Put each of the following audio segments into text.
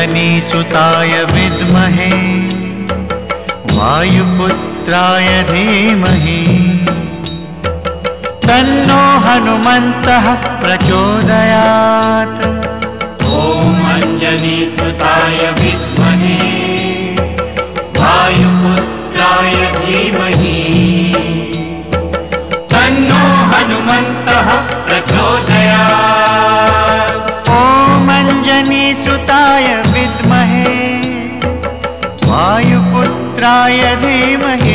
अञ्जनीसुताय विद्महे वायुपुत्राय धीमहि तन्नो हनुमन्तः प्रचोदयात् ॐ अञ्जनीसुताय विद्महे वायुपुत्राय धीमहि तन्नो हनुमन्तः प्रचोदयात् ॐ अञ्जनीसुताय विद्महे वायुपुत्राय धीमहि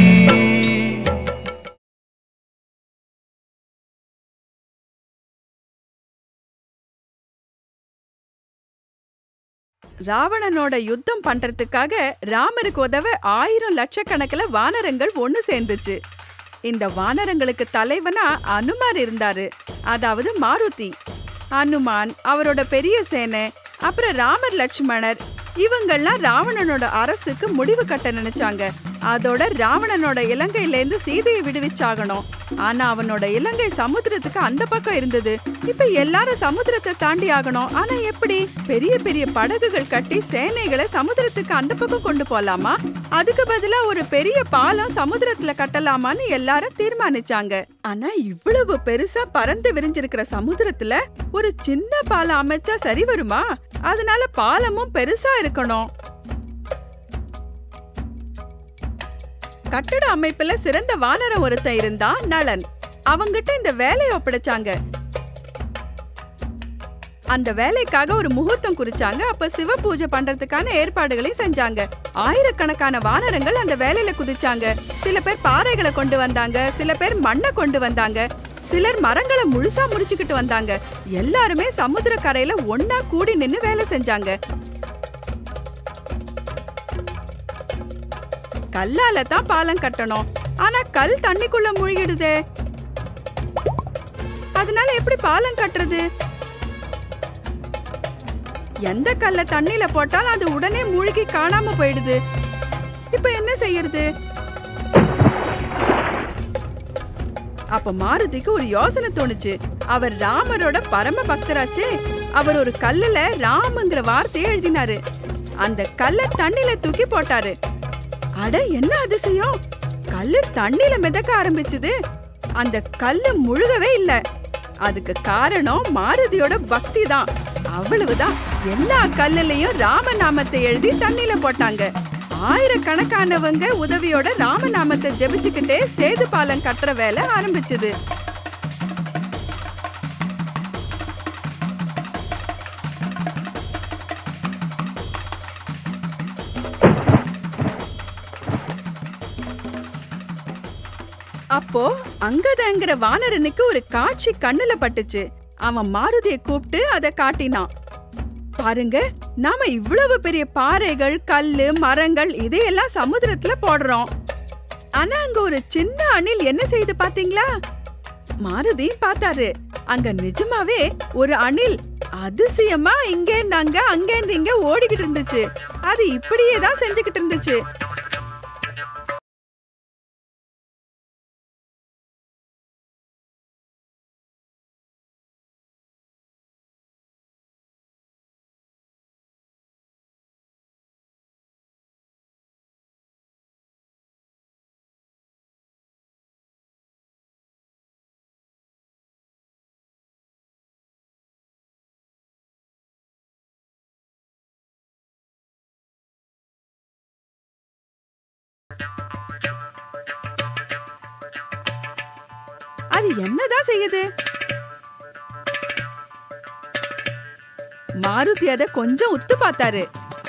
ராவணனோட யுத்தம் பண்றதுக்காக ராமருக்கு உதவ ஆயிரம் லட்சக்கணக்கில் வானரங்கள் ஒண்ணு சேர்ந்துச்சு இந்த வானரங்களுக்கு தலைவனா அனுமார் இருந்தாரு அதாவது மாருதி அனுமான் அவரோட பெரிய சேனை அப்புறம் ராமர் லட்சுமணர் இவங்கெல்லாம் ராவணனோட அரசுக்கு முடிவு கட்ட நினைச்சாங்க அதோட ராவணனோட இலங்கையில இருந்து சீதையை விடுவிச்சாகணும் ஆனா அவனோட இலங்கை சமுத்திரத்துக்கு அந்த பக்கம் இருந்தது இப்ப எல்லாரும் சமுத்திரத்தை தாண்டி ஆகணும் ஆனா எப்படி பெரிய பெரிய படகுகள் கட்டி சேனைகளை சமுத்திரத்துக்கு அந்த பக்கம் கொண்டு போலாமா அதுக்கு பதிலா ஒரு பெரிய பாலம் சமுத்திரத்துல கட்டலாமான்னு எல்லாரும் தீர்மானிச்சாங்க ஆனா இவ்வளவு பெருசா பறந்து விரிஞ்சிருக்கிற சமுத்திரத்துல ஒரு சின்ன பாலம் அமைச்சா சரி வருமா அதனால பாலமும் பெருசா இருக்கணும் கட்டட அமைப்புல சிறந்த வானரம் ஒருத்தன் இருந்தான் நளன் அவங்கிட்ட இந்த வேலையை ஒப்படைச்சாங்க அந்த வேலைக்காக ஒரு முகூர்த்தம் குறிச்சாங்க அப்ப சிவ பூஜை பண்றதுக்கான ஏற்பாடுகளையும் செஞ்சாங்க ஆயிரக்கணக்கான வானரங்கள் அந்த வேலையில குதிச்சாங்க சில பேர் பாறைகளை கொண்டு வந்தாங்க சில பேர் மண்ணை கொண்டு வந்தாங்க சிலர் மரங்களை முழுசா முறிச்சுக்கிட்டு வந்தாங்க எல்லாருமே சமுத்திர கரையில ஒன்னா கூடி நின்னு வேலை செஞ்சாங்க கல்லால தான் பாலம் கட்டணும் ஆனா கல் தண்ணிக்குள்ள மூழ்கிடுதே அதனால எப்படி பாலம் கட்டுறது எந்த கல்ல தண்ணியில போட்டாலும் அது உடனே மூழ்கி காணாம போயிடுது இப்ப என்ன செய்யறது அப்ப மாருதிக்கு ஒரு யோசனை தோணுச்சு அவர் ராமரோட பரம பக்தராச்சே அவர் ஒரு கல்லுல ராமங்கிற வார்த்தையை எழுதினாரு அந்த கல்ல தண்ணில தூக்கி போட்டாரு அட என்ன அதிசயம் கல்லு தண்ணில மிதக்க ஆரம்பிச்சது அந்த கல்லு முழுகவே இல்ல அதுக்கு காரணம் மாருதியோட பக்தி தான் அவ்வளவுதான் எல்லா கல்லுலயும் ராமநாமத்தை எழுதி தண்ணில போட்டாங்க ஆயிரக்கணக்கானவங்க உதவியோட ராமநாமத்தை ஜெபிச்சுக்கிட்டே சேது பாலம் கட்டுற வேலை ஆரம்பிச்சது அப்போ அங்கதங்கிற வானரனுக்கு ஒரு காட்சி கண்ணுல பட்டுச்சு அவன் மாருதியை கூப்பிட்டு அதை காட்டினான் பாருங்க நாம இவ்வளவு பெரிய பாறைகள் கல்லு மரங்கள் இதையெல்லாம் சமுத்திரத்துல போடுறோம் ஆனா அங்க ஒரு சின்ன அணில் என்ன செய்து பாத்தீங்களா மாருதி பார்த்தாரு அங்க நிஜமாவே ஒரு அணில் அதிசயமா இங்கேருந்து அங்க அங்கேருந்து இங்க ஓடிக்கிட்டு இருந்துச்சு அது இப்படியே தான் செஞ்சுக்கிட்டு இருந்துச்சு அது என்னதான் செய்யுது மாருதி அத கொஞ்சம் உத்து பார்த்தாரு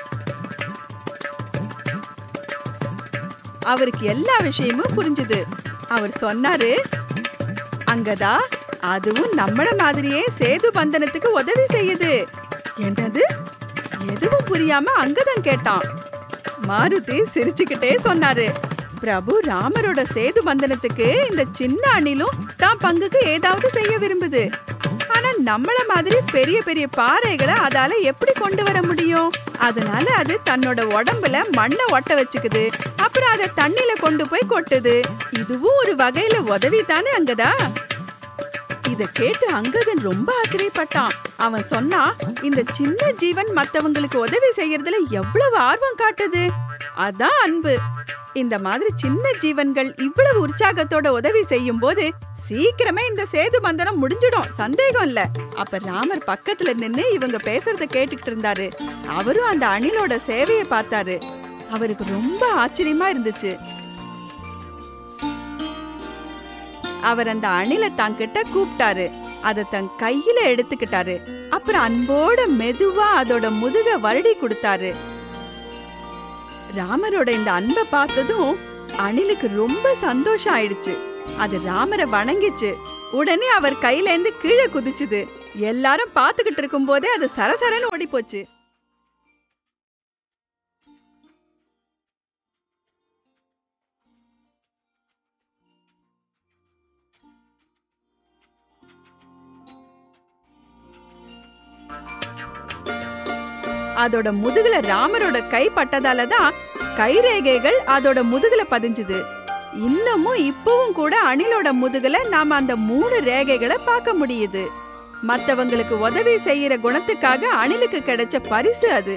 அவருக்கு எல்லா விஷயமும் புரிஞ்சுது அவர் சொன்னாரு அங்கதா அதுவும் நம்மள மாதிரியே சேது பந்தனத்துக்கு உதவி செய்யுது என்னது எதுவும் புரியாம அங்கதான் கேட்டான் மாருதி சிரிச்சுக்கிட்டே சொன்னாரு பிரபு ராமரோட சேது பந்தனத்துக்கு இந்த சின்ன அணிலும் தான் பங்குக்கு ஏதாவது செய்ய விரும்புது ஆனா நம்மள மாதிரி பெரிய பெரிய பாறைகளை அதால எப்படி கொண்டு வர முடியும் அதனால அது தன்னோட உடம்புல மண்ணை ஒட்ட வச்சுக்குது அப்புறம் அதை தண்ணில கொண்டு போய் கொட்டுது இதுவும் ஒரு வகையில உதவி தானே அங்கதா இத கேட்டு அங்கதன் ரொம்ப ஆச்சரியப்பட்டான் அவன் சொன்னா இந்த சின்ன ஜீவன் மத்தவங்களுக்கு உதவி செய்யறதுல எவ்வளவு ஆர்வம் காட்டுது அதான் அன்பு இந்த மாதிரி சின்ன ஜீவன்கள் இவ்வளவு உற்சாகத்தோட உதவி செய்யும் போது சீக்கிரமே இந்த சேது பந்தனம் முடிஞ்சிடும் சந்தேகம் இல்ல அப்ப ராமர் பக்கத்துல நின்னு இவங்க பேசுறத கேட்டுக்கிட்டு இருந்தாரு அவரும் அந்த அணிலோட சேவையை பார்த்தாரு அவருக்கு ரொம்ப ஆச்சரியமா இருந்துச்சு அவர் அந்த அணிலை தங்கிட்ட கூப்பிட்டாரு அதை தன் கையில எடுத்துக்கிட்டாரு அப்புறம் அன்போட மெதுவா அதோட முதுக வருடி கொடுத்தாரு ராமரோட இந்த அன்பை பார்த்ததும் அணிலுக்கு ரொம்ப சந்தோஷம் ஆயிடுச்சு அது ராமரை வணங்கிச்சு உடனே அவர் கையில இருந்து கீழே குதிச்சுது எல்லாரும் பார்த்துக்கிட்டு இருக்கும் போதே அது சரசரன்னு ஓடி போச்சு அதோட முதுகுல ராமரோட கை பட்டதால தான் கைரேகைகள் அதோட முதுகுல பதிஞ்சுது இன்னமும் இப்பவும் கூட அணிலோட முதுகுல நாம அந்த மூணு ரேகைகளை பார்க்க முடியுது மத்தவங்களுக்கு உதவி செய்யற குணத்துக்காக அணிலுக்கு கிடைச்ச பரிசு அது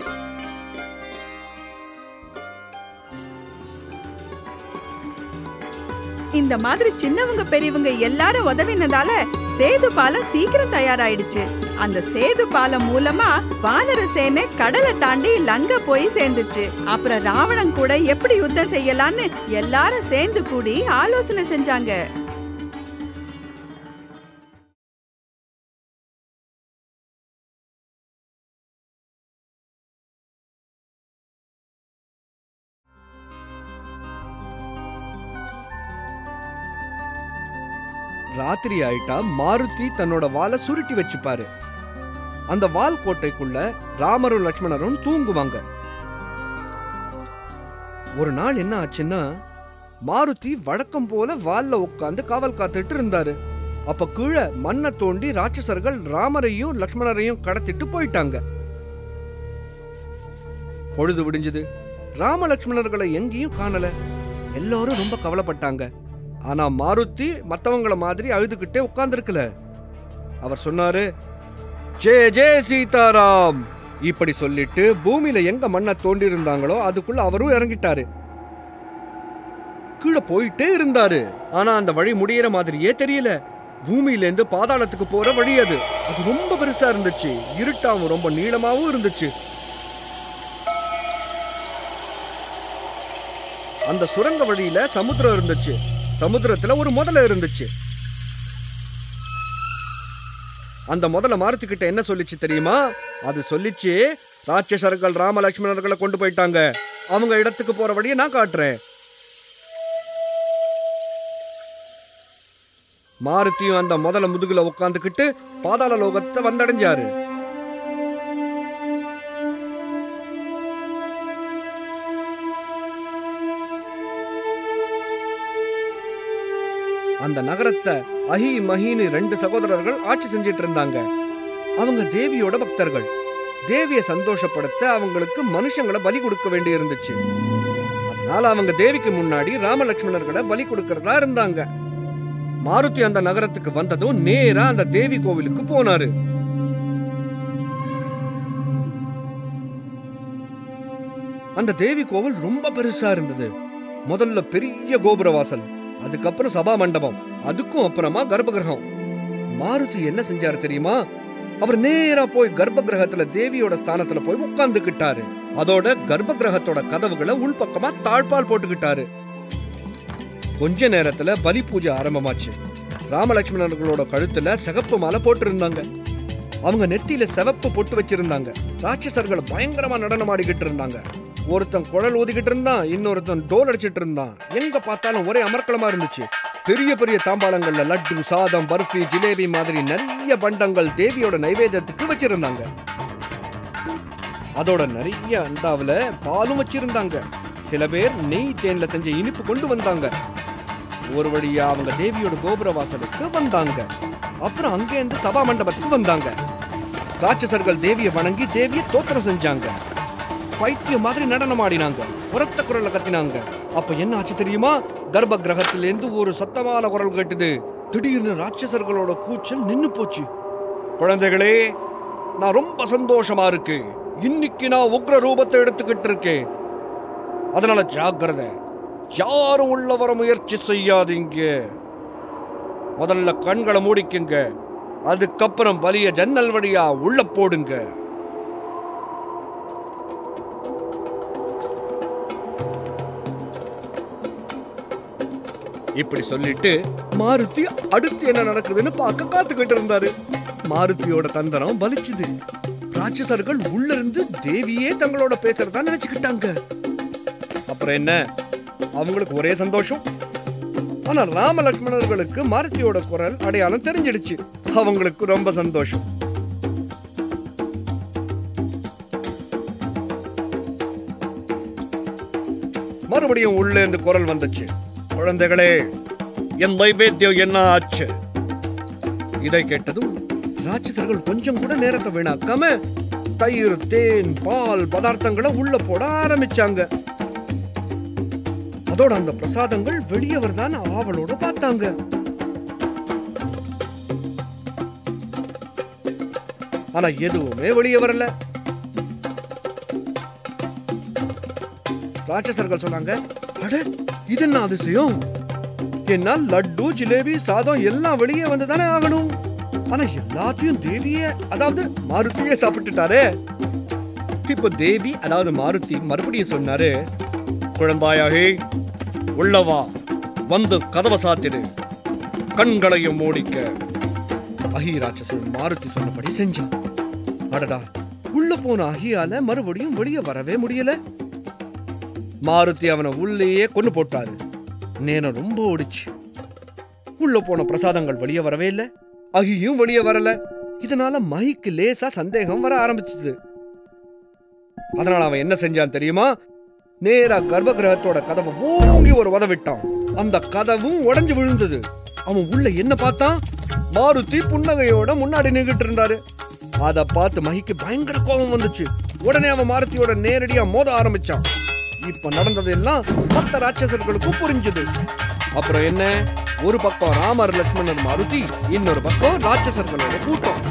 இந்த மாதிரி சின்னவங்க பெரியவங்க எல்லாரும் உதவினதால சேது பாலம் சீக்கிரம் தயாராயிடுச்சு அந்த சேது பாலம் மூலமா வானர சேனை கடலை தாண்டி லங்க போய் சேர்ந்துச்சு அப்புறம் ராவணன் கூட எப்படி யுத்தம் செய்யலான்னு எல்லாரும் சேர்ந்து கூடி ஆலோசனை செஞ்சாங்க ராத்திரி ஆயிட்டா மாருதி தன்னோட வாளை சுருட்டி வச்சுப்பாரு அந்த வால் கோட்டைக்குள்ள ராமரும் லக்ஷ்மணரும் தூங்குவாங்க ஒரு நாள் என்ன ஆச்சுன்னா மாருதி வழக்கம் போல வால்ல உட்காந்து காவல் காத்துட்டு இருந்தாரு அப்ப கீழே மண்ணை தோண்டி ராட்சசர்கள் ராமரையும் லக்ஷ்மணரையும் கடத்திட்டு போயிட்டாங்க பொழுது விடிஞ்சது ராம லக்ஷ்மணர்களை எங்கேயும் காணல எல்லாரும் ரொம்ப கவலைப்பட்டாங்க ஆனா மாருதி மத்தவங்கள மாதிரி அழுதுகிட்டே உட்கார்ந்திருக்கல அவர் சொன்னாரு ஜெய ஜெய சீதாராம் இப்படி சொல்லிட்டு பூமியில எங்க மண்ணை தோண்டி இருந்தாங்களோ அதுக்குள்ள அவரும் இறங்கிட்டாரு கீழே போயிட்டே இருந்தாரு ஆனா அந்த வழி முடியற மாதிரியே தெரியல பூமியில இருந்து பாதாளத்துக்கு போற வழி அது அது ரொம்ப பெருசா இருந்துச்சு இருட்டாவும் ரொம்ப நீளமாவும் இருந்துச்சு அந்த சுரங்க வழியில சமுத்திரம் இருந்துச்சு சமுத்திரத்துல ஒரு முதலை இருந்துச்சு அந்த முதல்ல மாருத்திக்கிட்ட என்ன சொல்லிச்சு தெரியுமா அது சொல்லிச்சு ராட்சசர்கள் ராம லட்சுமணர்களை கொண்டு போயிட்டாங்க அவங்க இடத்துக்கு போற வழியை நான் காட்டுறேன் மாருத்தியும் அந்த முதல முதுகுல உட்காந்துக்கிட்டு பாதாள லோகத்தை வந்தடைஞ்சாரு அந்த நகரத்தை அஹி மஹின்னு ரெண்டு சகோதரர்கள் ஆட்சி செஞ்சிட்டு இருந்தாங்க அவங்க தேவியோட பக்தர்கள் தேவியை சந்தோஷப்படுத்த அவங்களுக்கு மனுஷங்களை பலி கொடுக்க வேண்டி இருந்துச்சு அதனால அவங்க தேவிக்கு முன்னாடி ராமலட்சுமணர்களை பலி கொடுக்கறதா இருந்தாங்க மாருதி அந்த நகரத்துக்கு வந்ததும் நேரா அந்த தேவி கோவிலுக்கு போனாரு அந்த தேவி கோவில் ரொம்ப பெருசா இருந்தது முதல்ல பெரிய கோபுர வாசல் அதுக்கப்புறம் சபா மண்டபம் அதுக்கும் அப்புறமா கர்ப்பகிரகம் மாருதி என்ன செஞ்சாரு தெரியுமா அவர் நேரா போய் கர்ப்ப கிரகத்துல தேவியோட ஸ்தானத்துல போய் உட்கார்ந்துக்கிட்டாரு அதோட கர்ப்ப கிரகத்தோட கதவுகளை உள்பக்கமா தாழ்பால் போட்டுக்கிட்டாரு கொஞ்ச நேரத்துல பலி பூஜை ஆரம்பமாச்சு ராமலட்சுமணர்களோட கழுத்துல சிகப்பு மாலை போட்டிருந்தாங்க அவங்க நெத்தியில சிவப்பு பொட்டு வச்சிருந்தாங்க ராட்சசர்கள் பயங்கரமா நடனம் ஆடிக்கிட்டு இருந்தாங்க ஒருத்தன் குழல் ஊதிக்கிட்டு இருந்தான் இன்னொருத்தன் டோல் அடிச்சிட்டு இருந்தான் எங்க பார்த்தாலும் ஒரே அமர்க்களமா இருந்துச்சு பெரிய பெரிய தாம்பாளங்கள்ல லட்டு சாதம் பர்ஃபி ஜிலேபி மாதிரி நிறைய பண்டங்கள் தேவியோட நைவேத்தியத்துக்கு வச்சிருந்தாங்க அதோட நிறைய அண்டாவுல பாலும் வச்சிருந்தாங்க சில பேர் நெய் தேன்ல செஞ்ச இனிப்பு கொண்டு வந்தாங்க ஒரு வழியா அவங்க தேவியோட கோபுர வாசலுக்கு வந்தாங்க அப்புறம் அங்கேருந்து சபா மண்டபத்துக்கு வந்தாங்க ராட்சசர்கள் தேவியை வணங்கி தேவியை தோத்திரம் செஞ்சாங்க பைத்தியம் மாதிரி நடனம் ஆடினாங்க உரத்த குரல்ல கத்தினாங்க அப்ப என்ன ஆச்சு தெரியுமா கர்ப்ப கிரகத்திலேருந்து ஒரு சத்தமான குரல் கேட்டுது திடீர்னு ராட்சசர்களோட கூச்சல் நின்னு போச்சு குழந்தைகளே நான் ரொம்ப சந்தோஷமா இருக்கேன் இன்னைக்கு நான் உக்ர ரூபத்தை எடுத்துக்கிட்டு இருக்கேன் அதனால ஜாக்கிரதை யாரும் உள்ள வர முயற்சி செய்யாதீங்க முதல்ல கண்களை மூடிக்குங்க அதுக்கப்புறம் வலிய ஜன்னல் வழியா உள்ள போடுங்க இப்படி சொல்லிட்டு மாருதி அடுத்து என்ன நடக்குதுன்னு பார்க்க காத்துக்கிட்டு இருந்தாரு மாருதியோட தந்திரம் பலிச்சுது ராட்சசர்கள் உள்ள இருந்து தேவியே தங்களோட பேசுறதா நினைச்சுக்கிட்டாங்க அப்புறம் என்ன அவங்களுக்கு ஒரே சந்தோஷம் ஆனா ராம லட்சுமணர்களுக்கு மாருதியோட குரல் அடையாளம் தெரிஞ்சிடுச்சு அவங்களுக்கு ரொம்ப சந்தோஷம் மறுபடியும் உள்ளே இருந்து குரல் வந்துச்சு குழந்தைகளே என் நைவேத்தியம் என்ன ஆச்சு இதை கேட்டதும் ராட்சசர்கள் கொஞ்சம் கூட நேரத்தை வீணாக்காம தயிர் தேன் பால் பதார்த்தங்களை உள்ள போட ஆரம்பிச்சாங்க அதோட அந்த பிரசாதங்கள் வெளியவர் தான் ஆவலோட பார்த்தாங்க ஆனா எதுவுமே வெளியே வரல ராட்சசர்கள் சொன்னாங்க அட இது என்ன அதிசயம் என்ன லட்டு ஜிலேபி சாதம் எல்லாம் வெளியே வந்து தானே ஆகணும் ஆனா எல்லாத்தையும் தேவியே அதாவது மாருதியே சாப்பிட்டுட்டாரே இப்போ தேவி அதாவது மாருதி மறுபடியும் சொன்னாரு குழந்தாயாகே உள்ளவா வந்து கதவை சாத்திடு கண்களையும் மூடிக்க அஹி ராட்சசன் மாருதி சொன்னபடி செஞ்சான் அடடா உள்ள போன அஹியால மறுபடியும் வெளியே வரவே முடியல மாருதி அவனை உள்ளேயே கொண்டு போட்டாரு நேரம் ரொம்ப ஓடிச்சு உள்ள போன பிரசாதங்கள் வெளியே வரவே இல்லை அகியும் வெளியே வரல இதனால மகிக்கு லேசா சந்தேகம் வர ஆரம்பிச்சது அதனால அவன் என்ன செஞ்சான் தெரியுமா நேரா கர்ப்ப கிரகத்தோட கதவை ஓங்கி ஒரு உத விட்டான் அந்த கதவும் உடைஞ்சு விழுந்தது அவன் உள்ள என்ன பார்த்தான் மாருதி புன்னகையோட முன்னாடி நின்றுட்டு இருந்தாரு அத பார்த்து மகிக்கு பயங்கர கோபம் வந்துச்சு உடனே அவன் மாருதியோட நேரடியா மோத ஆரம்பிச்சான் இப்ப நடந்ததெல்லாம் மத்த ராட்சசர்களுக்கும் புரிஞ்சது அப்புறம் என்ன ஒரு பக்கம் ராமர் லட்சுமணர் மாருதி இன்னொரு பக்கம் ராட்சசர்களோட கூட்டம்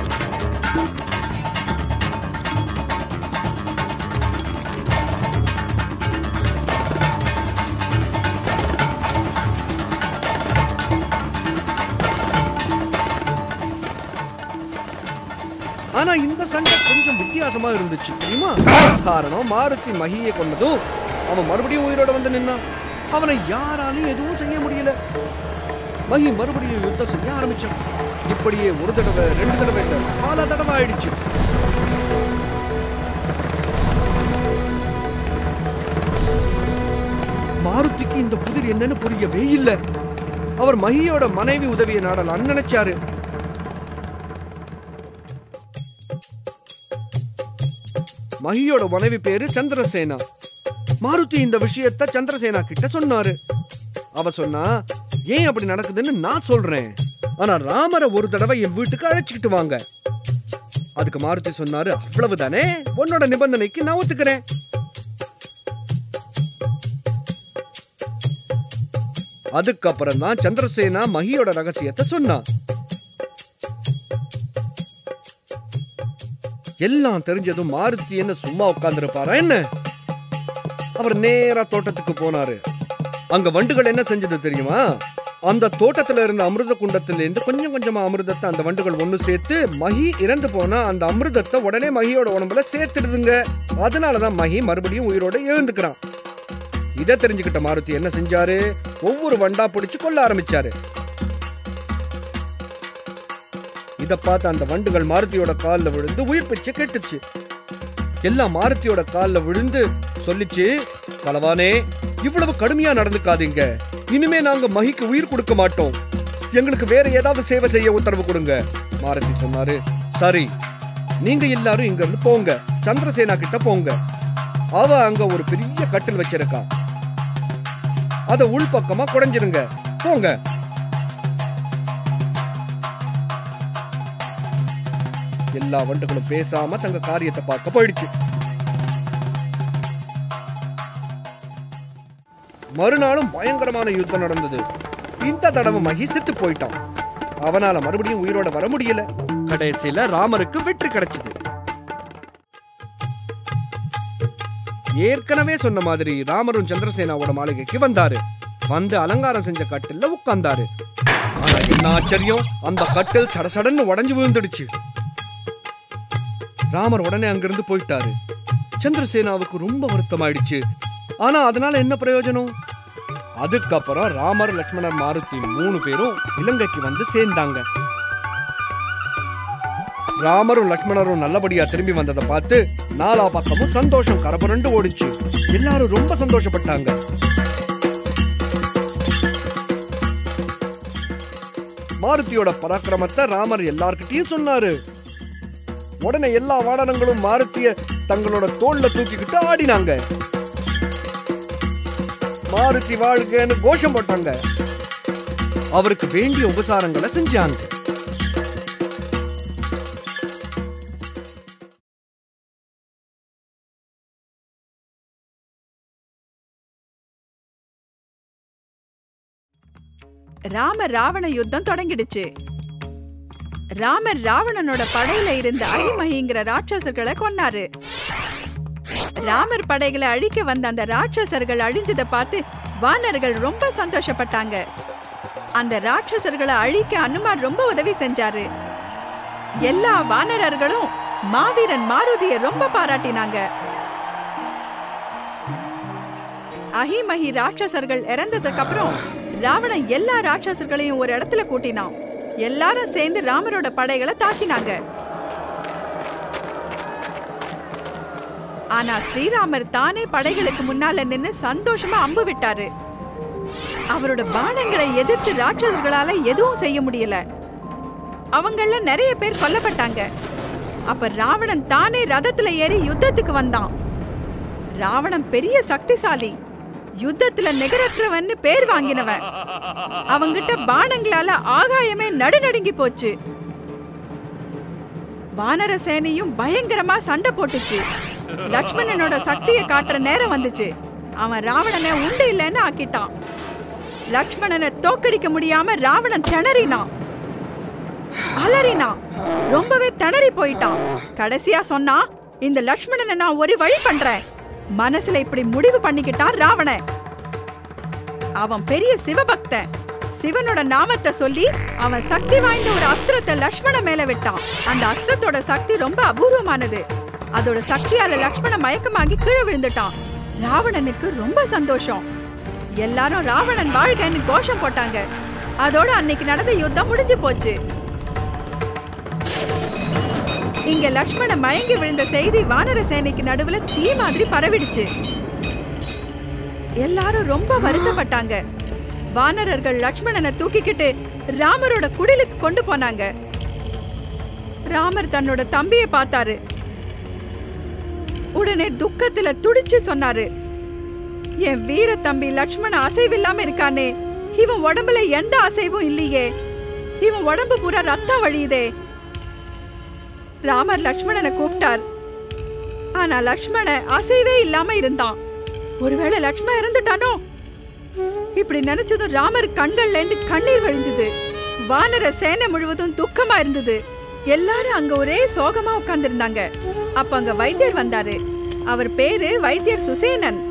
ஆனா இந்த சண்டை கொஞ்சம் வித்தியாசமா இருந்துச்சு தெரியுமா காரணம் மாருதி மகியை கொண்டதும் அவன் மறுபடியும் உயிரோட வந்து நின்னான் அவனை யாராலையும் எதுவும் செய்ய முடியல மகி மறுபடியும் யுத்தம் செய்ய ஆரம்பிச்சான் இப்படியே ஒரு தடவை ரெண்டு தடவை இல்ல பல தடவை ஆயிடுச்சு மாருதிக்கு இந்த புதிர் என்னன்னு புரியவே இல்லை அவர் மகியோட மனைவி உதவியை நாடலாம்னு நினைச்சாரு மகியோட மனைவி பேரு சந்திரசேனா மாருதி இந்த விஷயத்த சந்திரசேனா கிட்ட சொன்னாரு அவ சொன்னா ஏன் அப்படி நடக்குதுன்னு நான் சொல்றேன் ஆனா ராமரை ஒரு தடவை என் வீட்டுக்கு அழைச்சிக்கிட்டு வாங்க அதுக்கு மாருதி சொன்னாரு அவ்வளவுதானே உன்னோட நிபந்தனைக்கு நான் ஒத்துக்கிறேன் அதுக்கப்புறம் தான் சந்திரசேனா மகியோட ரகசியத்தை சொன்னான் எல்லாம் தெரிஞ்சதும் மாருதி என்ன சும்மா உட்கார்ந்துருப்பாரா என்ன அவர் நேரா தோட்டத்துக்கு போனாரு அங்க வண்டுகள் என்ன செஞ்சது தெரியுமா அந்த தோட்டத்துல இருந்த அமிர்த குண்டத்துல இருந்து கொஞ்சம் கொஞ்சமா அமிர்தத்தை அந்த வண்டுகள் ஒண்ணு சேர்த்து மகி இறந்து போனா அந்த அமிர்தத்தை உடனே மகியோட உடம்புல சேர்த்துடுதுங்க அதனாலதான் மகி மறுபடியும் உயிரோட எழுந்துக்கிறான் இதை தெரிஞ்சுக்கிட்ட மாருதி என்ன செஞ்சாரு ஒவ்வொரு வண்டா பிடிச்சு கொல்ல ஆரம்பிச்சாரு இத பார்த்து அந்த வண்டுகள் மாருதியோட கால்ல விழுந்து உயிர் பிச்சு கெட்டுச்சு எல்லாம் மாருதியோட கால்ல விழுந்து சொல்லிச்சு பலவானே இவ்வளவு கடுமையா நடந்துக்காதீங்க இனிமே நாங்க மகிக்கு உயிர் கொடுக்க மாட்டோம் எங்களுக்கு வேற ஏதாவது சேவை செய்ய உத்தரவு கொடுங்க மாருதி சொன்னாரு சரி நீங்க எல்லாரும் இங்க இருந்து போங்க சந்திரசேனா கிட்ட போங்க அவ அங்க ஒரு பெரிய கட்டில் வச்சிருக்கா அத உள்பக்கமா குடைஞ்சிருங்க போங்க எல்லா வண்டுகளும் பேசாம தங்க காரியத்தை பார்க்க போயிடுச்சு மறுநாளும் பயங்கரமான யுத்தம் நடந்தது இந்த தடவை மகி செத்து போயிட்டான் அவனால மறுபடியும் உயிரோட வர முடியல கடைசியில ராமருக்கு வெற்றி கிடைச்சது ஏற்கனவே சொன்ன மாதிரி ராமரும் சந்திரசேனாவோட மாளிகைக்கு வந்தாரு வந்து அலங்காரம் செஞ்ச கட்டில்ல உட்கார்ந்தாரு ஆனா என்ன ஆச்சரியம் அந்த கட்டில் சடசடன்னு உடைஞ்சு விழுந்துடுச்சு ராமர் உடனே அங்கிருந்து போயிட்டாரு சந்திரசேனாவுக்கு ரொம்ப வருத்தமாயிடுச்சு ஆனா அதனால என்ன பிரயோஜனம் அதுக்கப்புறம் ராமர் லட்சுமணர் மாருதி மூணு பேரும் இலங்கைக்கு வந்து சேர்ந்தாங்க ராமரும் லக்ஷ்மணரும் நல்லபடியா திரும்பி வந்ததை பார்த்து நாலா பக்கமும் சந்தோஷம் கரபுரண்டு ஓடிச்சு எல்லாரும் ரொம்ப சந்தோஷப்பட்டாங்க மாருதியோட பராக்கிரமத்தை ராமர் எல்லார்கிட்டயும் சொன்னாரு உடனே எல்லா வாடனங்களும் மாருதிய தங்களோட தோல்ல தூக்கிக்கிட்டு ஆடினாங்க மாருதி வாழ்கன்னு கோஷம் போட்டாங்க அவருக்கு வேண்டிய உபசாரங்களை செஞ்சாங்க ராம ராவண யுத்தம் தொடங்கிடுச்சு ராமர் ராவணனோட படையில இருந்த அரிமகிங்கிற ராட்சசர்களை கொன்னாரு ராமர் படைகளை அழிக்க வந்த அந்த ராட்சசர்கள் அழிஞ்சதை பார்த்து வானர்கள் ரொம்ப சந்தோஷப்பட்டாங்க அந்த ராட்சசர்களை அழிக்க அனுமார் ரொம்ப உதவி செஞ்சாரு எல்லா வானரர்களும் மாவீரன் மாருதிய ரொம்ப பாராட்டினாங்க அஹிமஹி ராட்சசர்கள் இறந்ததுக்கு அப்புறம் ராவணன் எல்லா ராட்சசர்களையும் ஒரு இடத்துல கூட்டினான் எல்லாரும் சேர்ந்து ராமரோட படைகளை தாக்கினாங்க ஆனா ஸ்ரீராமர் தானே படைகளுக்கு முன்னால நின்னு சந்தோஷமா அம்பு விட்டாரு அவரோட பானங்களை எதிர்த்து ராட்சசர்களால எதுவும் செய்ய முடியல அவங்கள நிறைய பேர் கொல்லப்பட்டாங்க அப்ப ராவணன் தானே ரதத்துல ஏறி யுத்தத்துக்கு வந்தான் ராவணன் பெரிய சக்திசாலி யுத்தத்துல நிகரற்றவன்னு பேர் வாங்கினவன் அவங்கிட்ட பானங்களால ஆகாயமே நடுநடுங்கி போச்சு வானர சேனையும் பயங்கரமா சண்டை போட்டுச்சு லக்ஷ்மணனோட சக்தியை காட்டுற நேரம் வந்துச்சு அவன் ராவணனை உண்டு இல்லைன்னு ஆக்கிட்டான் லக்ஷ்மணனை தோக்கடிக்க முடியாம ராவணன் திணறினான் அலறினான் ரொம்பவே திணறி போயிட்டான் கடைசியா சொன்னா இந்த லக்ஷ்மணனை நான் ஒரு வழி பண்றேன் மனசுல இப்படி முடிவு பண்ணிக்கிட்டான் ராவணன் அவன் பெரிய சிவபக்தன் சிவனோட நாமத்தை சொல்லி அவன் சக்தி வாய்ந்த ஒரு அஸ்திரத்தை லக்ஷ்மண மேல விட்டான் அந்த அஸ்திரத்தோட சக்தி ரொம்ப அபூர்வமானது அதோட சக்தியால லக்ஷ்மண மயக்கமாகி கீழே விழுந்துட்டான் ராவணனுக்கு ரொம்ப சந்தோஷம் எல்லாரும் ராவணன் வாழ்கன்னு கோஷம் போட்டாங்க அதோட அன்னைக்கு நடந்த யுத்தம் முடிஞ்சு போச்சு இங்க லக்ஷ்மண மயங்கி விழுந்த செய்தி வானர சேனைக்கு நடுவுல தீ மாதிரி பரவிடுச்சு எல்லாரும் ரொம்ப வருத்தப்பட்டாங்க வானரர்கள் லக்ஷ்மணனை தூக்கிக்கிட்டு ராமரோட குடிலுக்கு கொண்டு போனாங்க ராமர் தன்னோட தம்பியை பார்த்தாரு உடனே துக்கத்துல துடிச்சு சொன்னாரு என் வீர தம்பி லக்ஷ்மண அசைவில்லாம இருக்கானே இவன் உடம்புல எந்த அசைவும் இல்லையே இவன் உடம்பு பூரா ரத்தம் வழியுதே ராமர் லக்ஷ்மணனை கூப்பிட்டார் ஆனா லக்ஷ்மண அசைவே இல்லாம இருந்தான் ஒருவேளை லக்ஷ்மண இறந்துட்டானோ இப்படி நினைச்சதும் ராமர் கண்கள்ல இருந்து கண்ணீர் வழிஞ்சுது வானர சேனை முழுவதும் துக்கமா இருந்தது எல்லாரும் அங்க ஒரே சோகமா உட்கார்ந்திருந்தாங்க அப்ப அங்க வைத்தியர் வந்தாரு அவர் பேரு வைத்தியர் சுசேனன்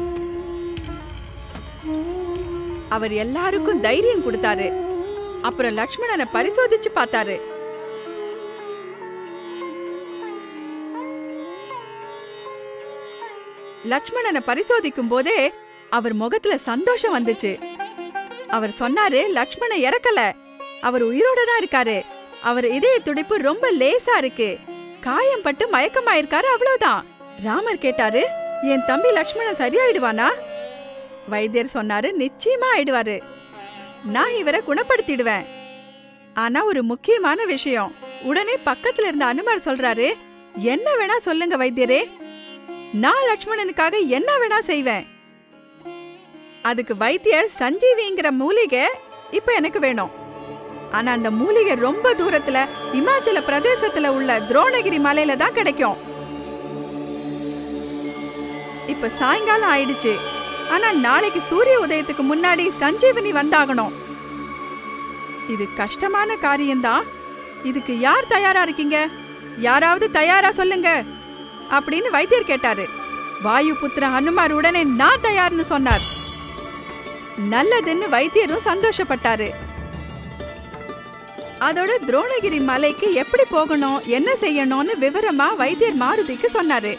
அவர் எல்லாருக்கும் தைரியம் கொடுத்தாரு அப்புறம் லக்ஷ்மணனை பரிசோதிச்சு பார்த்தாரு லக்ஷ்மணனை பரிசோதிக்கும் போதே அவர் முகத்துல சந்தோஷம் வந்துச்சு அவர் சொன்னாரு லக்ஷ்மண இறக்கல அவர் உயிரோட தான் இருக்காரு அவர் இதய துடிப்பு ரொம்ப லேசா இருக்கு காயம் பட்டு மயக்கமாயிருக்காரு அவ்வளவுதான் ராமர் கேட்டாரு என் தம்பி லக்ஷ்மணன் சரியாயிடுவானா வைத்தியர் சொன்னாரு நிச்சயமா ஆயிடுவாரு நான் இவரை குணப்படுத்திடுவேன் ஆனா ஒரு முக்கியமான விஷயம் உடனே பக்கத்துல இருந்த அனுமார் சொல்றாரு என்ன வேணா சொல்லுங்க வைத்தியரே நான் லக்ஷ்மணனுக்காக என்ன வேணா செய்வேன் அதுக்கு வைத்தியர் சஞ்சீவிங்கிற மூலிகை இப்ப எனக்கு வேணும் ஆனா அந்த மூலிகை ரொம்ப தூரத்துல இமாச்சல பிரதேசத்துல உள்ள துரோணகிரி மலையில தான் கிடைக்கும் இப்ப சாயங்காலம் ஆயிடுச்சு ஆனா நாளைக்கு சூரிய உதயத்துக்கு முன்னாடி சஞ்சீவனி வந்தாகணும் இது கஷ்டமான காரியம்தான் இதுக்கு யார் தயாரா இருக்கீங்க யாராவது தயாரா சொல்லுங்க அப்படின்னு வைத்தியர் கேட்டாரு வாயு புத்திர ஹனுமார் உடனே நான் தயார்னு சொன்னார் நல்லதுன்னு வைத்தியரும் சந்தோஷப்பட்டாரு அதோட துரோணகிரி மலைக்கு எப்படி போகணும் என்ன செய்யணும்னு விவரமா வைத்தியர் மாருதிக்கு சொன்னாரு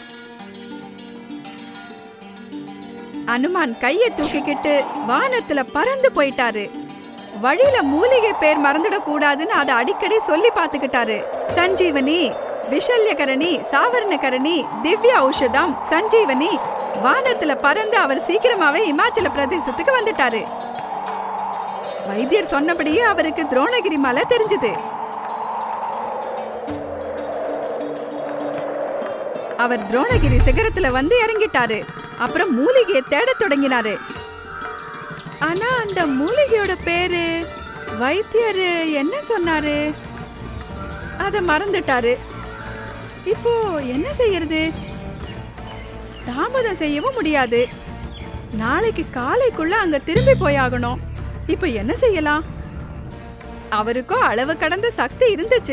அனுமான் கைய தூக்கிக்கிட்டு வானத்துல பறந்து போயிட்டாரு வழியில மூலிகை பேர் மறந்துடக் கூடாதுன்னு அதை அடிக்கடி சொல்லி பார்த்துக்கிட்டாரு சஞ்சீவனி விஷல்யகரணி சாவரணகரணி திவ்ய ஔஷதம் சஞ்சீவனி வானத்துல பறந்து அவர் சீக்கிரமாவே இமாச்சல பிரதேசத்துக்கு வந்துட்டாரு வைத்தியர் சொன்னபடியே அவருக்கு துரோணகிரி மலை தெரிஞ்சது அவர் துரோணகிரி சிகரத்துல வந்து இறங்கிட்டாரு அப்புறம் மூலிகையை தேடத் தொடங்கினாரு ஆனா அந்த மூலிகையோட பேரு வைத்தியர் என்ன சொன்னாரு அத மறந்துட்டாரு இப்போ என்ன செய்யறது தாமதம் செய்யவும் முடியாது நாளைக்கு காலைக்குள்ள அங்க திரும்பி போயாகணும் இப்போ என்ன செய்யலாம் அவருக்கும் அளவு கடந்த சக்தி இருந்துச்சு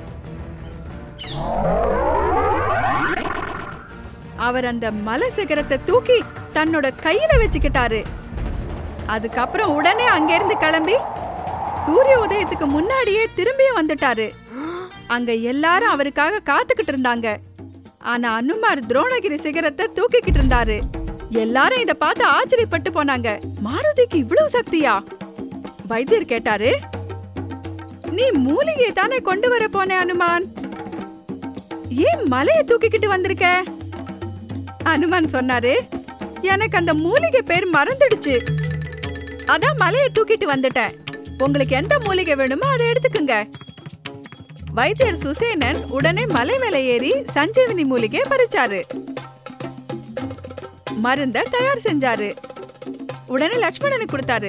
அவர் அந்த மலை சிகரத்தை தூக்கி தன்னோட கையில வச்சுக்கிட்டாரு அதுக்கப்புறம் உடனே அங்கிருந்து கிளம்பி சூரிய உதயத்துக்கு முன்னாடியே திரும்பியும் வந்துட்டாரு அங்க எல்லாரும் அவருக்காக காத்துக்கிட்டு இருந்தாங்க ஆனா அனுமார் துரோணகிரி சிகரத்தை தூக்கிக்கிட்டு இருந்தாரு எல்லாரும் இத பார்த்து ஆச்சரியப்பட்டு போனாங்க மாருதிக்கு இவ்வளவு சக்தியா வைத்தியர் கேட்டாரு நீ மூலிகை தானே கொண்டு வர போன அனுமான் ஏன் மலையை தூக்கிக்கிட்டு வந்திருக்க அனுமான் சொன்னாரு எனக்கு அந்த மூலிகை பேர் மறந்துடுச்சு அதான் மலையை தூக்கிட்டு வந்துட்டேன் உங்களுக்கு எந்த மூலிகை வேணுமோ அதை எடுத்துக்குங்க வைத்தியர் சுசேனன் உடனே மலை மேல ஏறி சஞ்சீவனி மூலிகையை பறிச்சாரு மருந்த தயார் செஞ்சாரு உடனே லக்ஷ்மணனுக்கு கொடுத்தாரு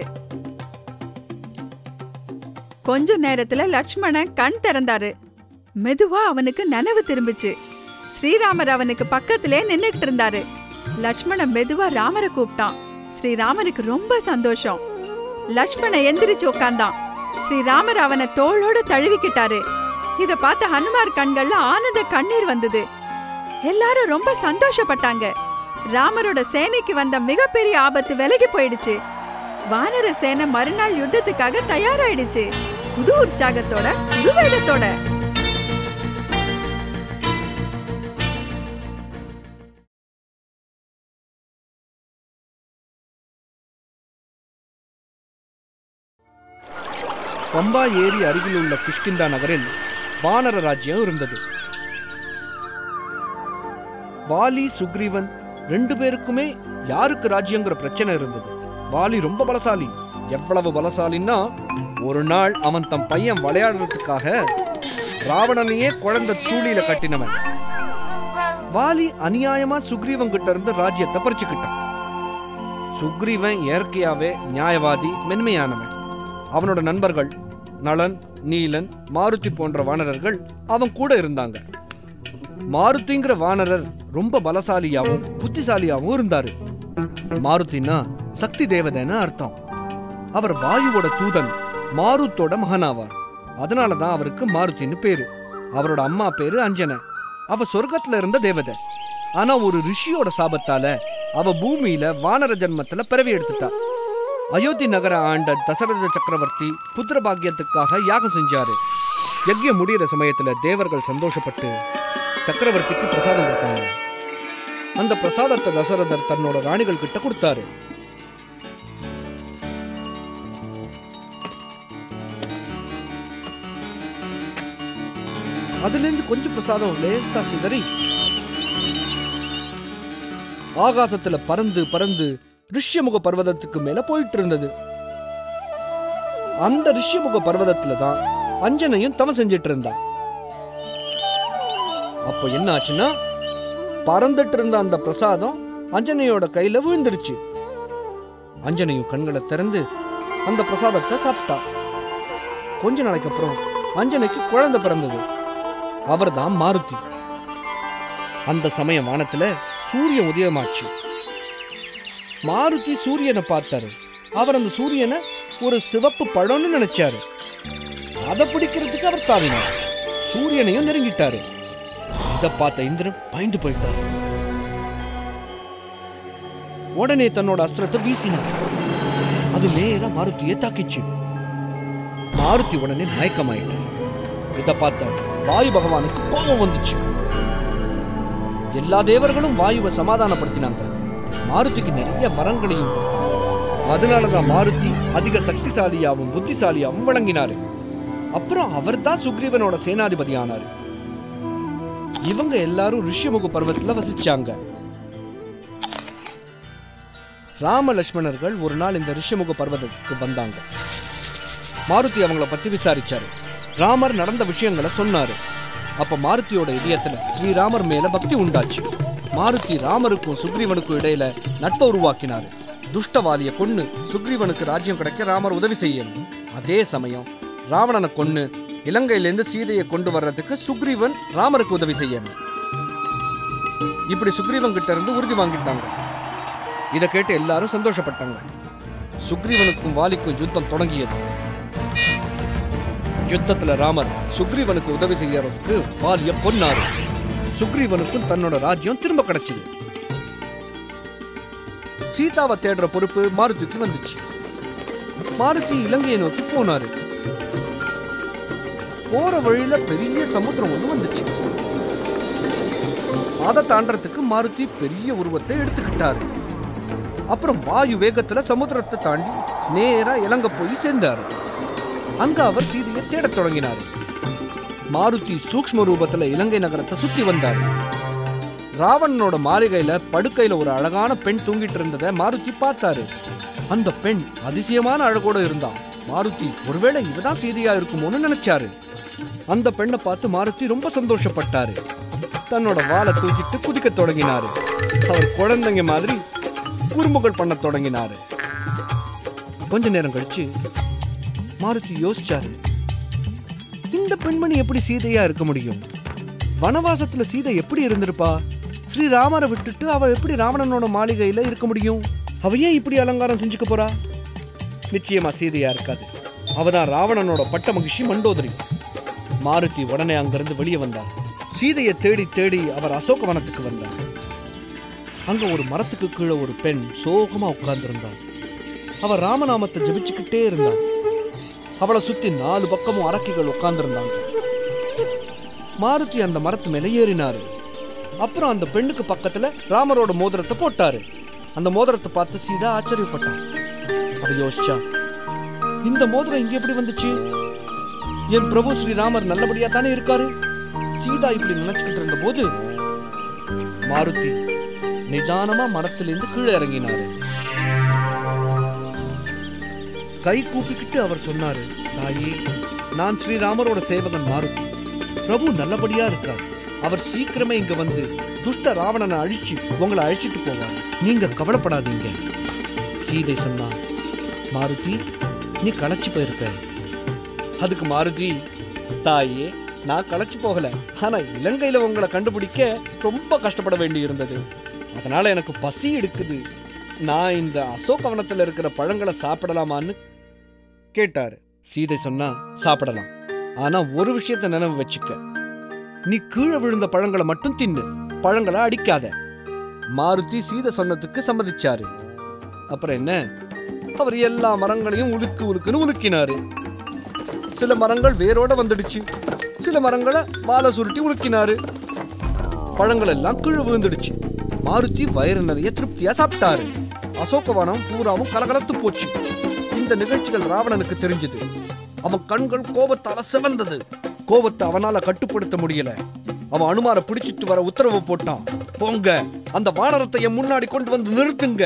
கொஞ்ச நேரத்துல லக்ஷ்மணன் கண் திறந்தாரு மெதுவா அவனுக்கு நனவு திரும்பிச்சு ஸ்ரீராமர் அவனுக்கு பக்கத்திலே நின்னுகிட்டு இருந்தாரு லக்ஷ்மணன் மெதுவா ராமரை கூப்பிட்டான் ஸ்ரீராமருக்கு ரொம்ப சந்தோஷம் லக்ஷ்மணன் எந்திரிச்சு உட்கார்ந்தான் ஸ்ரீராமர் அவனை தோளோட தழுவிக்கிட்டாரு இத பார்த்த ஹனுமார் கண்கள்ல ஆனந்த கண்ணீர் வந்தது எல்லாரும் ரொம்ப சந்தோஷப்பட்டாங்க ராமரோட சேனைக்கு வந்த மிகப்பெரிய ஆபத்து விலகி போயிடுச்சு வானர சேனை மறுநாள் யுத்தத்துக்காக தயாராயிடுச்சு புது உற்சாகத்தோட புது வேகத்தோட பம்பா ஏரி அருகில் உள்ள கிஷ்கிந்தா நகரில் வானர ராஜ்யம் இருந்தது வாலி சுக்ரீவன் ரெண்டு பேருக்குமே யாருக்கு ராஜ்யங்கிற பிரச்சனை இருந்தது வாலி ரொம்ப பலசாலி எவ்வளவு பலசாலின்னா ஒரு நாள் அவன் தம் பையன் விளையாடுறதுக்காக ராவணனையே குழந்தை தூளியில கட்டினவன் வாலி அநியாயமா சுக்ரீவன் கிட்ட இருந்து ராஜ்யத்தை பறிச்சுக்கிட்டான் சுக்ரீவன் இயற்கையாவே நியாயவாதி மென்மையானவன் அவனோட நண்பர்கள் நளன் நீலன் மாருதி போன்ற வானரர்கள் அவன் கூட இருந்தாங்க மாருதிங்கிற வானரர் ரொம்ப பலசாலியாவும் புத்திசாலியாவும் இருந்தாரு மாருதினா சக்தி தேவதைன்னு அர்த்தம் அவர் வாயுவோட தூதன் மாருத்தோட மகனாவார் அதனால தான் அவருக்கு மாருதின்னு பேரு அவரோட அம்மா பேரு அஞ்சனை அவ சொர்க்கத்துல இருந்த தேவதை ஆனா ஒரு ரிஷியோட சாபத்தால அவ பூமியில வானர ஜன்மத்துல பிறவி எடுத்துட்டா அயோத்தி நகர ஆண்ட தசரத சக்கரவர்த்தி புத்திர பாக்கியத்துக்காக யாகம் செஞ்சாரு யஜ்யம் முடியிற சமயத்துல தேவர்கள் சந்தோஷப்பட்டு சக்கரவர்த்திக்கு பிரசாதம் கொடுத்தாங்க அந்த பிரசாதத்தை தசரதர் தன்னோட ராணிகள் கிட்ட கொடுத்தாரு அதுல இருந்து கொஞ்சம் பிரசாதம் லேசா சிதறி ஆகாசத்துல பறந்து பறந்து ரிஷ்யமுக பர்வதத்துக்கு மேல போயிட்டு இருந்தது அந்த ரிஷ்யமுக பர்வதத்துல தான் அஞ்சனையும் தவம் செஞ்சிட்டு இருந்தா அப்போ என்ன ஆச்சுன்னா பறந்துட்டு இருந்த அந்த பிரசாதம் அஞ்சனையோட கையில விழுந்துருச்சு அஞ்சனையும் கண்களை திறந்து அந்த பிரசாதத்தை சாப்பிட்டா கொஞ்ச நாளைக்கு அப்புறம் அஞ்சனைக்கு குழந்தை பிறந்தது அவர்தான் மாருதி அந்த சமயம் வானத்துல சூரியன் உதயமாச்சு மாருதி சூரியனை பார்த்தாரு அவர் அந்த சூரியனை ஒரு சிவப்பு பழம்னு நினைச்சாரு அதை பிடிக்கிறதுக்கு அவர் தாவினார் சூரியனையும் நெருங்கிட்டாரு இத பார்த்த இந்திரன் பயந்து போயிட்டார் உடனே தன்னோட அஸ்திரத்தை வீசினார் அது நேரா மாருதியை தாக்கிச்சு மாருதி உடனே மயக்கமாயிட்டார் இத பார்த்த வாயு பகவானுக்கு கோபம் வந்துச்சு எல்லா தேவர்களும் வாயுவை சமாதானப்படுத்தினாங்க மாருதிக்கு நிறைய வரங்களையும் கொடுத்தாங்க அதனாலதான் மாருதி அதிக சக்திசாலியாவும் புத்திசாலியாவும் வழங்கினாரு அப்புறம் அவர்தான் சுக்ரீவனோட சேனாதிபதி ஆனாரு இவங்க எல்லாரும் ரிஷிமுக பர்வத்துல வசிச்சாங்க ராம லட்சுமணர்கள் ஒரு நாள் இந்த ரிஷிமுக பர்வதத்துக்கு வந்தாங்க மாருதி அவங்கள பத்தி விசாரிச்சாரு ராமர் நடந்த விஷயங்களை சொன்னாரு அப்ப மாருதியோட இதயத்துல ஸ்ரீராமர் மேல பக்தி உண்டாச்சு மாருதி ராமருக்கும் சுக்ரீவனுக்கும் இடையில நட்பை உருவாக்கினாரு துஷ்டவாலிய கொன்னு சுக்ரீவனுக்கு ராஜ்யம் கிடைக்க ராமர் உதவி செய்யணும் அதே சமயம் ராவணனை கொன்னு இலங்கையிலேருந்து சீதையை கொண்டு வர்றதுக்கு சுக்ரீவன் ராமருக்கு உதவி செய்யணும் இப்படி சுக்ரீவன் கிட்ட இருந்து உறுதி வாங்கிட்டாங்க இதை கேட்டு எல்லாரும் சந்தோஷப்பட்டாங்க சுக்ரீவனுக்கும் வாலிக்கும் யுத்தம் தொடங்கியது யுத்தத்துல ராமர் சுக்ரீவனுக்கு உதவி செய்யறதுக்கு வாலிய கொன்னாரு சுக்ரீவனுக்கும் தன்னோட ராஜ்யம் திரும்ப கிடைச்சது சீதாவை தேடுற பொறுப்பு மாருதிக்கு வந்துச்சு மாருதி இலங்கையை நோக்கி போனாரு போற வழியில பெரிய சமுத்திரம் ஒண்ணு வந்துச்சு அதை தாண்டறதுக்கு மாருதி பெரிய உருவத்தை எடுத்துக்கிட்டாரு அப்புறம் வாயு வேகத்துல சமுத்திரத்தை தாண்டி நேரா இலங்கை போய் சேர்ந்தாரு அங்க அவர் சீதையை தேடத் தொடங்கினார் மாருதி சூக்ஷ்ம ரூபத்துல இலங்கை நகரத்தை சுத்தி வந்தாரு ராவணனோட மாளிகையில படுக்கையில ஒரு அழகான பெண் தூங்கிட்டு இருந்ததை மாருதி பார்த்தாரு அந்த பெண் அதிசயமான அழகோட இருந்தா மாருதி ஒருவேளை இவதான் சீதையா இருக்குமோன்னு நினைச்சாரு அந்த பெண்ணை பார்த்து மாருதி ரொம்ப சந்தோஷப்பட்டாரு தன்னோட வாளை தூக்கிட்டு குதிக்க தொடங்கினாரு அவர் குழந்தைங்க மாதிரி குறும்புகள் பண்ண தொடங்கினாரு கொஞ்ச நேரம் கழிச்சு மாருதி யோசிச்சாரு இந்த பெண்மணி எப்படி சீதையா இருக்க முடியும் வனவாசத்துல சீதை எப்படி இருந்திருப்பா ஸ்ரீராமரை விட்டுட்டு அவ எப்படி ராவணனோட மாளிகையில இருக்க முடியும் அவ ஏன் இப்படி அலங்காரம் செஞ்சுக்க போறா நிச்சயமா சீதையா இருக்காது அவதான் ராவணனோட பட்ட மகிழ்ச்சி மண்டோதரி மாருதி உடனே அங்கிருந்து வெளியே வந்தார் சீதையை தேடி தேடி அவர் அசோகவனத்துக்கு வந்தார் அங்க ஒரு மரத்துக்கு கீழே ஒரு பெண் சோகமா உட்கார்ந்திருந்தாள் அவ ராமநாமத்தை ஜெபிச்சுக்கிட்டே இருந்தாள் அவளை சுத்தி நாலு பக்கமும் அரக்கிகள் உட்கார்ந்திருந்தாங்க மாருதி அந்த மரத்து மேல ஏறினாரு அப்புறம் அந்த பெண்ணுக்கு பக்கத்துல ராமரோட மோதிரத்தை போட்டாரு அந்த மோதிரத்தை பார்த்து சீதா ஆச்சரியப்பட்டான் அவ யோசிச்சா இந்த மோதிரம் இங்க எப்படி வந்துச்சு என் பிரபு ஸ்ரீராமர் நல்லபடியா தானே இருக்காரு சீதா இப்படி நினைச்சுக்கிட்டு இருந்த போது மாருதி நிதானமா மரத்திலிருந்து கீழே இறங்கினாரு கை கூப்பிக்கிட்டு அவர் சொன்னாரு தாயே நான் ஸ்ரீராமரோட சேவகன் மாருதி பிரபு நல்லபடியா இருக்கார் அவர் சீக்கிரமே இங்க வந்து துஷ்ட ராவணனை அழிச்சு உங்களை அழிச்சிட்டு போவார் நீங்க கவலைப்படாதீங்க சீதை சொன்னா மாருதி நீ களைச்சு போயிருக்க அதுக்கு மாருதி தாயே நான் களைச்சு போகல ஆனா இலங்கையில உங்களை கண்டுபிடிக்க ரொம்ப கஷ்டப்பட வேண்டி இருந்தது அதனால எனக்கு பசி எடுக்குது நான் இந்த அசோகவனத்துல இருக்கிற பழங்களை சாப்பிடலாமான்னு கேட்டாரு சீதை சொன்னா சாப்பிடலாம் ஆனா ஒரு விஷயத்த நினைவு வச்சுக்க நீ கீழே விழுந்த பழங்களை மட்டும் தின்னு பழங்களை அடிக்காத மாருதி சீதை சொன்னதுக்கு சம்மதிச்சாரு அப்புறம் என்ன அவர் எல்லா மரங்களையும் உலுக்கு உலுக்குன்னு உலுக்கினாரு சில மரங்கள் வேரோட வந்துடுச்சு சில மரங்களை வாழை சுருட்டி உலுக்கினாரு பழங்கள் எல்லாம் கீழே விழுந்துடுச்சு மாருதி வயிறு நிறைய திருப்தியா சாப்பிட்டாரு அசோகவனம் பூராவும் கலகலத்து போச்சு இந்த நிகழ்ச்சிகள் ராவணனுக்கு தெரிஞ்சது அவன் கண்கள் கோபத்தால சிவந்தது கோபத்தை அவனால கட்டுப்படுத்த முடியல அவன் அனுமாரை பிடிச்சிட்டு வர உத்தரவு போட்டான் போங்க அந்த வானரத்தை என் முன்னாடி கொண்டு வந்து நிறுத்துங்க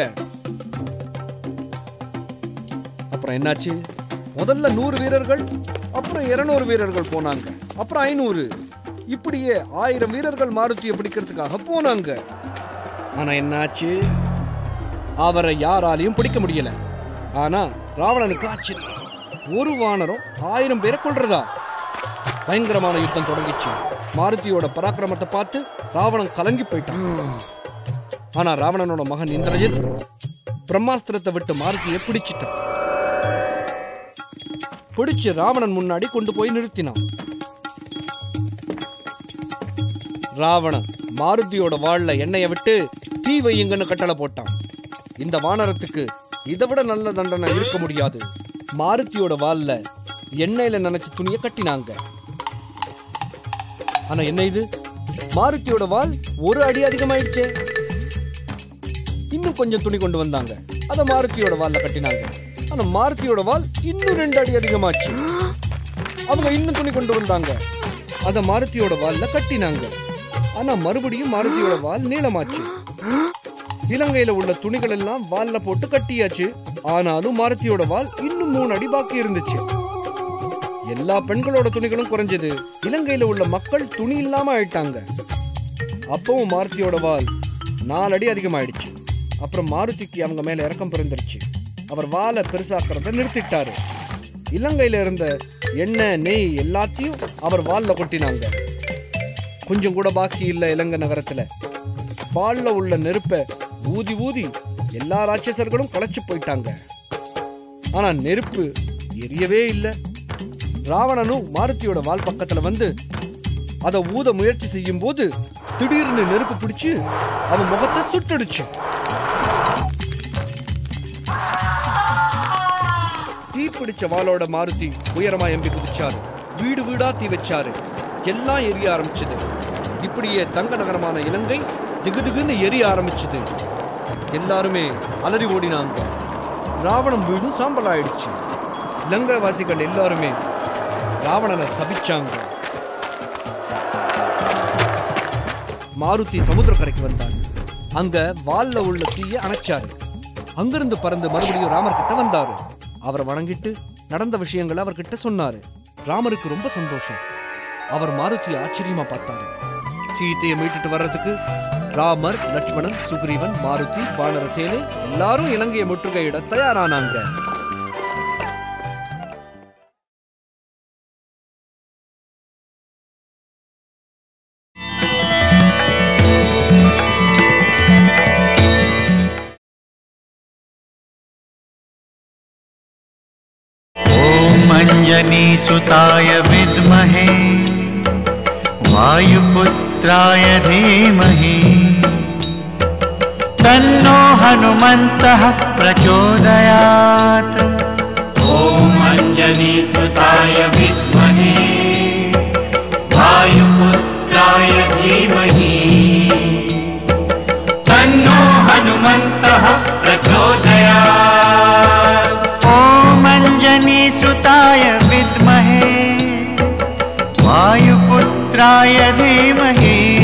அப்புறம் என்னாச்சு முதல்ல நூறு வீரர்கள் அப்புறம் இருநூறு வீரர்கள் போனாங்க அப்புறம் ஐநூறு இப்படியே ஆயிரம் வீரர்கள் மாருதியை பிடிக்கிறதுக்காக போனாங்க ஆனா என்னாச்சு அவரை யாராலையும் பிடிக்க முடியல ஆனா ராவணனுக்கு ஆச்சரியம் ஒரு வானரம் ஆயிரம் பேரை கொல்றதா பயங்கரமான யுத்தம் தொடங்கிச்சு மாருதியோட பராக்கிரமத்தை பார்த்து ராவணன் கலங்கி போயிட்டான் ஆனா ராவணனோட மகன் இந்திரஜித் பிரம்மாஸ்திரத்தை விட்டு மாருதியை பிடிச்சிட்டான் பிடிச்சு ராவணன் முன்னாடி கொண்டு போய் நிறுத்தினான் ராவணன் மாருதியோட வாள்ல எண்ணெயை விட்டு தீ வையுங்கன்னு கட்டளை போட்டான் இந்த வானரத்துக்கு இதை விட நல்ல தண்டனை இருக்க முடியாது மாருதியோட வாள்ல எண்ணெயில நனைச்ச துணியை கட்டினாங்க ஆனா என்ன இது மாருதியோட வால் ஒரு அடி அதிகமாயிடுச்சே இன்னும் கொஞ்சம் துணி கொண்டு வந்தாங்க அதை மாருதியோட வால்ல கட்டினாங்க ஆனா மாருதியோட வால் இன்னும் ரெண்டு அடி அதிகமாச்சு அவங்க இன்னும் துணி கொண்டு வந்தாங்க அதை மாருதியோட வால்ல கட்டினாங்க ஆனா மறுபடியும் மாருதியோட வால் நீளமாச்சு இலங்கையில உள்ள துணிகள் எல்லாம் வால்ல போட்டு கட்டியாச்சு ஆனாலும் மாருதியோட வால் இன்னும் மூணு அடி பாக்கி இருந்துச்சு எல்லா பெண்களோட துணிகளும் குறைஞ்சது இலங்கையில உள்ள மக்கள் துணி இல்லாம ஆயிட்டாங்க அப்பவும் மாருதியோட வால் நாலு அடி அதிகமாயிடுச்சு அப்புறம் மாருதிக்கு அவங்க மேல இறக்கம் பிறந்துருச்சு அவர் வாலை பெருசாக்கிறத நிறுத்திட்டாரு இலங்கையில இருந்த எண்ணெய் நெய் எல்லாத்தையும் அவர் வால்ல கொட்டினாங்க கொஞ்சம் கூட பாக்கி இல்ல இலங்கை நகரத்துல வால்ல உள்ள நெருப்பை ஊதி ஊதி எல்லா ராட்சசர்களும் களைச்சு போயிட்டாங்க ஆனா நெருப்பு எரியவே இல்லை ராவணனும் மாருதியோட வால் பக்கத்துல வந்து அதை ஊத முயற்சி செய்யும் போது திடீர்னு நெருப்பு பிடிச்சு அவன் முகத்தை சுட்டுடுச்சு தீ பிடிச்ச வாளோட மாருதி உயரமா எம்பி குதிச்சாரு வீடு வீடா தீ வச்சாரு எல்லாம் எரிய ஆரம்பிச்சது இப்படியே தங்க நகரமான இலங்கை திகுதிகுன்னு எரிய ஆரம்பிச்சது எல்லாருமே அலறி ஓடினாங்க ராவணன் வீடும் சாம்பல் ஆயிடுச்சு இலங்கை வாசிகள் எல்லாருமே ராவணனை சபிச்சாங்க மாருதி சமுத்திரக்கரைக்கு வந்தார் அங்க வால்ல உள்ள தீய அணைச்சாரு அங்கிருந்து பறந்து மறுபடியும் ராமர் கிட்ட வந்தாரு அவரை வணங்கிட்டு நடந்த விஷயங்களை அவர்கிட்ட சொன்னாரு ராமருக்கு ரொம்ப சந்தோஷம் அவர் மாருதியை ஆச்சரியமா பார்த்தாரு சீத்தையை மீட்டுட்டு வர்றதுக்கு ராமர் லட்சுமணன் சுக்ரீவன் மாருதி வானரசேனை எல்லாரும் இலங்கையை முற்றுகையிட தயாரானாங்க ॐ अञ्जनीसुताय विद्महे वायुपुत्राय धीमहि तन्नो हनुमन्तः प्रचोदयात् ॐ अञ्जनीसुताय विद्महे वायुपुत्राय धीमहि तन्नो हनुमन्तः प्रचोदयात् ॐ अञ्जनीसुताय विद्महे वायुपुत्राय धीमहि